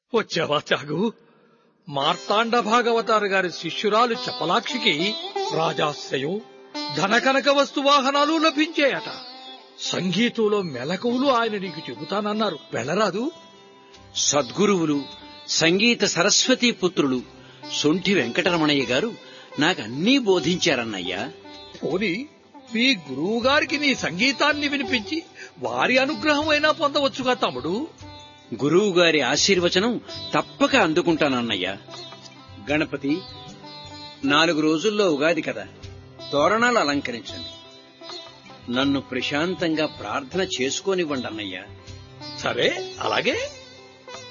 వచ్చావా త్యాగు మార్తాండ భాగవతారు గారి శిష్యురాలు చపలాక్షికి రాజాశ్రయం ధనకనక వస్తు వాహనాలు లభించాయట సంగీతంలో మెలకువలు ఆయన నీకు చెబుతానన్నారు వెళ్ళరాదు సద్గురువులు సంగీత సరస్వతీ పుత్రులు సొంఠి వెంకటరమణయ్య గారు నాకన్నీ బోధించారన్నయ్యా పోని మీ గురువు గారికి నీ సంగీతాన్ని వినిపించి వారి అనుగ్రహం అయినా పొందవచ్చుగా తమ్ముడు గురువు గారి ఆశీర్వచనం తప్పక అందుకుంటానన్నయ్యా గణపతి నాలుగు రోజుల్లో ఉగాది కదా తోరణాలు అలంకరించండి నన్ను ప్రశాంతంగా ప్రార్థన చేసుకోనివ్వండి అన్నయ్యా సరే అలాగే